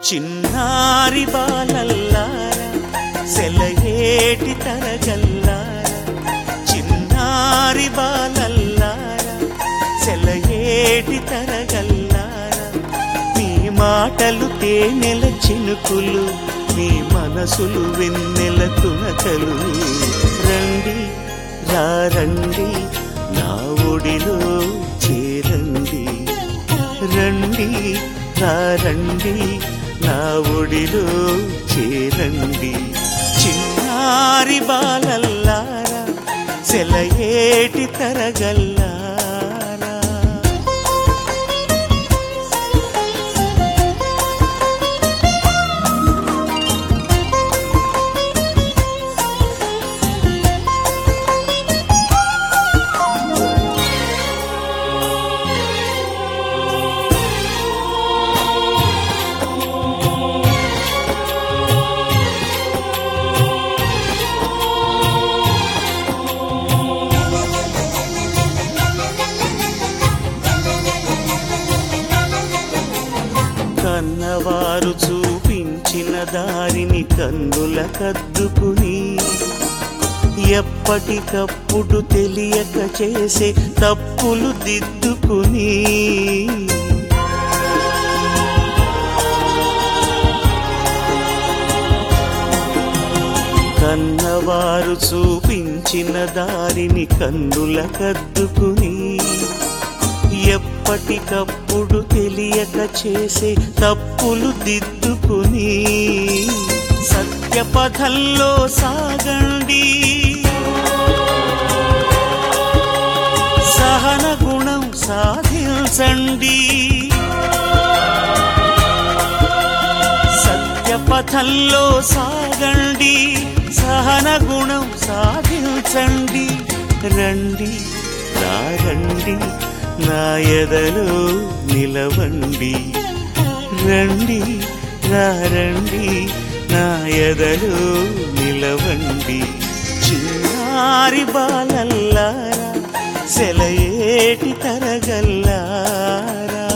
చిన్నారి బాలల్లారా సెలయేటి తరగల్లారా చిన్నారి బాలల్లారా సెలయేటి తరగల్లారా మీ మాటలు తేనెల చినుకులు మీ మనసులు వెన్నెల తునకలు రండి రండి నా ఒడిలో చేరండి రండి రండి నా ఒడిలో చేరండి చిన్నారి బాలల్లారా సెలయేటి తరగల్లారా కన్నవారు చూపించిన దారిని కన్నుల కద్దుకుని ఎప్పటికప్పుడు తెలియక చేసే తప్పులు దిద్దుకుని కన్నవారు చూపించిన దారిని కన్నుల కద్దుకుని ఎప్పటికప్పుడు తెలియక చేసే తప్పులు దిద్దుకుని సత్యపథంలో సాగండి సహన గుణం సాధించండి సత్యపథంలో సాగండి సహన గుణం సాధించండి రండి రండి నా ఎదలో నిలవండి రండి రండి నా ఎదలో నిలవండి చిన్నారి బాలల్లారా సెలయేటి తరగల్లారా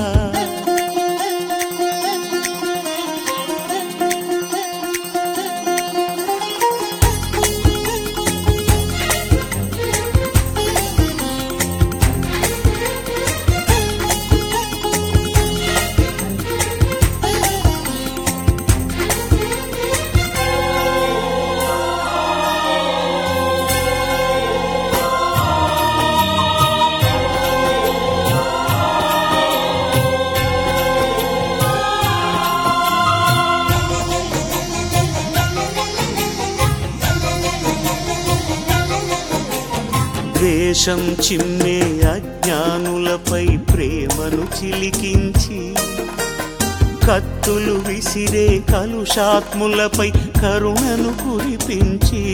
ద్వేషం చిమ్మే అజ్ఞానులపై ప్రేమను చిలికించి కత్తులు విసిరే కలుషాత్ములపై కరుణను కురిపించి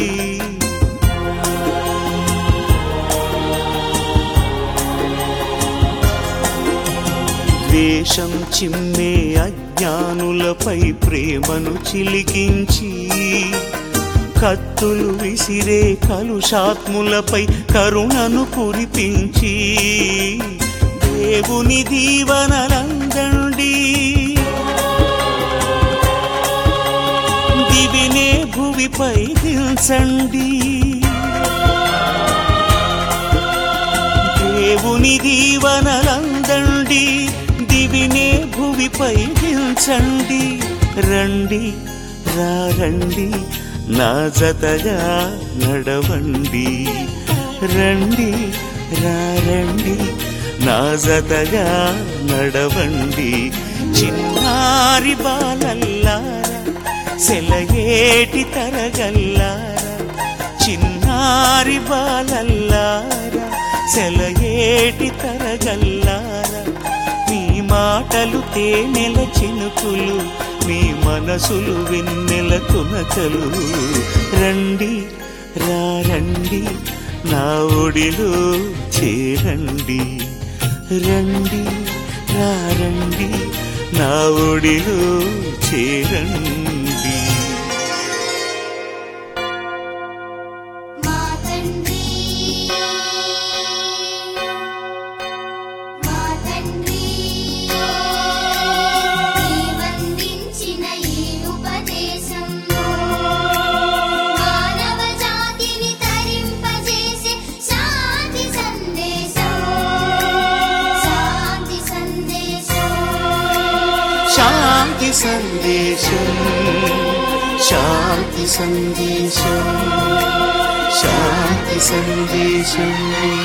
ద్వేషం చిమ్మే అజ్ఞానులపై ప్రేమను చిలికించి కత్తులు విసిరే కలుషాత్ములపై కరుణను కురిపించి దేవుని దీవనలందండి దివినే భువిపై దిల్చండి దేవుని దీవనలందండి దివినే భువిపై దిల్చండి రండి రండి నా జతగా నడవండి రండి రండి నా జతగా నడవండి చిన్నారి బాలల్లారా సెలయేటి తరగల్లారా చిన్నారి బాలల్లారా సెలయేటి తరగల్లారా మీ మాటలు తేనెల చినుకులు మీ మనసులు వెన్నెల తునకలు రండి రండి నా ఒడిలో చేరండి రండి రండి నా ఒడిలో చేరండి మా తండ్రి మా తండ్రి నీవందించిన శాంతి సందేశం శాంతి సందేశం శాంతి సందేశం